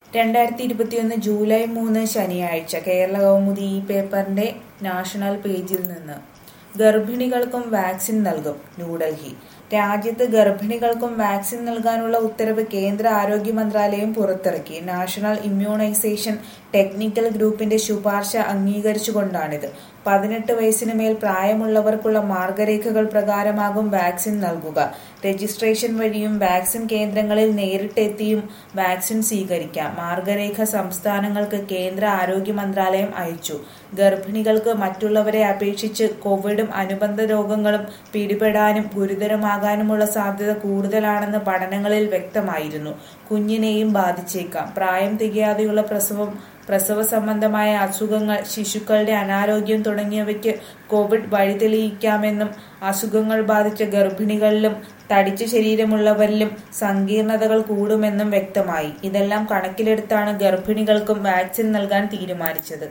രണ്ടായിരത്തി ഇരുപത്തിയൊന്ന് ജൂലൈ മൂന്ന് ശനിയാഴ്ച കേരള കൗമുദി ഈ പേപ്പറിന്റെ നാഷണൽ പേജിൽ നിന്ന് ഗർഭിണികൾക്കും വാക്സിൻ നൽകും ന്യൂഡൽഹി രാജ്യത്ത് ഗർഭിണികൾക്കും വാക്സിൻ നൽകാനുള്ള ഉത്തരവ് കേന്ദ്ര ആരോഗ്യ മന്ത്രാലയം പുറത്തിറക്കി നാഷണൽ ഇമ്മ്യൂണൈസേഷൻ ടെക്നിക്കൽ ഗ്രൂപ്പിന്റെ ശുപാർശ അംഗീകരിച്ചുകൊണ്ടാണിത് പതിനെട്ട് വയസ്സിന് മേൽ പ്രായമുള്ളവർക്കുള്ള മാർഗരേഖകൾ പ്രകാരമാകും വാക്സിൻ നൽകുക രജിസ്ട്രേഷൻ വഴിയും വാക്സിൻ കേന്ദ്രങ്ങളിൽ നേരിട്ടെത്തിയും വാക്സിൻ സ്വീകരിക്കാം മാർഗരേഖ സംസ്ഥാനങ്ങൾക്ക് കേന്ദ്ര ആരോഗ്യ മന്ത്രാലയം അയച്ചു ഗർഭിണികൾക്ക് മറ്റുള്ളവരെ അപേക്ഷിച്ച് കോവിഡും അനുബന്ധ രോഗങ്ങളും പിടിപെടാനും ഗുരുതരമാകാനുമുള്ള സാധ്യത കൂടുതലാണെന്ന് പഠനങ്ങളിൽ വ്യക്തമായിരുന്നു കുഞ്ഞിനെയും ബാധിച്ചേക്കാം പ്രായം തികയാതെയുള്ള പ്രസവം പ്രസവ സംബന്ധമായ അസുഖങ്ങൾ ശിശുക്കളുടെ അനാരോഗ്യം തുടങ്ങിയവയ്ക്ക് കോവിഡ് വഴിതെളിയിക്കാമെന്നും അസുഖങ്ങൾ ബാധിച്ച ഗർഭിണികളിലും തടിച്ച ശരീരമുള്ളവരിലും സങ്കീർണതകൾ കൂടുമെന്നും വ്യക്തമായി ഇതെല്ലാം കണക്കിലെടുത്താണ് ഗർഭിണികൾക്കും വാക്സിൻ നൽകാൻ തീരുമാനിച്ചത്